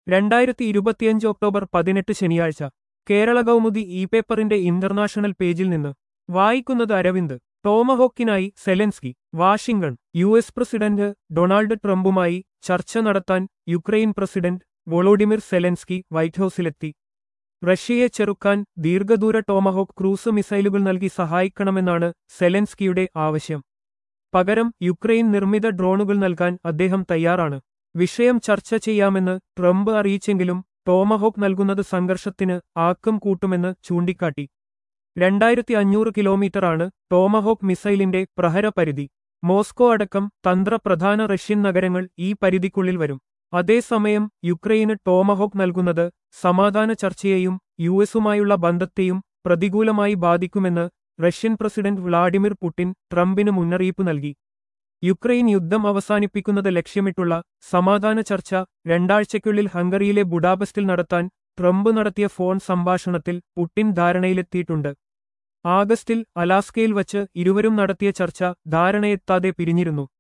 രണ്ടായിരത്തി ഇരുപത്തിയഞ്ച് ഒക്ടോബർ പതിനെട്ട് ശനിയാഴ്ച കേരള കൗമുദി ഇ പേപ്പറിന്റെ ഇന്റർനാഷണൽ പേജിൽ നിന്ന് വായിക്കുന്നത് അരവിന്ദ് ടോമഹോക്കിനായി Zelensky Washington U S president Donald ട്രംപുമായി ചർച്ച നടത്താൻ Ukraine president Volodymyr Zelensky white ഹൌസിലെത്തി റഷ്യയെ ചെറുക്കാൻ ദീർഘദൂര ടോമഹോക്ക് ക്രൂസ് മിസൈലുകൾ നൽകി സഹായിക്കണമെന്നാണ് സെലൻസ്കിയുടെ ആവശ്യം പകരം യുക്രൈൻ നിർമ്മിത ഡ്രോണുകൾ നൽകാൻ അദ്ദേഹം തയ്യാറാണ് വിഷയം ചർച്ച ചെയ്യാമെന്ന് ട്രംപ് അറിയിച്ചെങ്കിലും ടോമഹോക്ക് നൽകുന്നത് സംഘർഷത്തിന് ആക്കം കൂട്ടുമെന്ന് ചൂണ്ടിക്കാട്ടി രണ്ടായിരത്തി അഞ്ഞൂറ് കിലോമീറ്ററാണ് ടോമഹോക്ക് മിസൈലിന്റെ പ്രഹരപരിധി മോസ്കോ അടക്കം തന്ത്രപ്രധാന റഷ്യൻ നഗരങ്ങൾ ഈ പരിധിക്കുള്ളിൽ വരും അതേസമയം യുക്രൈന് ടോമഹോക്ക് നൽകുന്നത് സമാധാന ചർച്ചയെയും യു എസുമായുള്ള ബന്ധത്തെയും പ്രതികൂലമായി ബാധിക്കുമെന്ന് റഷ്യൻ പ്രസിഡന്റ് വ്ളാഡിമിർ പുടിൻ ട്രംപിന് മുന്നറിയിപ്പ് നൽകി യുക്രൈൻ യുദ്ധം അവസാനിപ്പിക്കുന്നത് ലക്ഷ്യമിട്ടുള്ള സമാധാന ചർച്ച രണ്ടാഴ്ചയ്ക്കുള്ളിൽ ഹംഗറിയിലെ ബുഡാപെസ്റ്റിൽ നടത്താൻ ട്രംപ് നടത്തിയ ഫോൺ സംഭാഷണത്തിൽ പുടിൻ ധാരണയിലെത്തിയിട്ടുണ്ട് ആഗസ്റ്റിൽ അലാസ്കയിൽ വച്ച് ഇരുവരും നടത്തിയ ചർച്ച ധാരണയെത്താതെ പിരിഞ്ഞിരുന്നു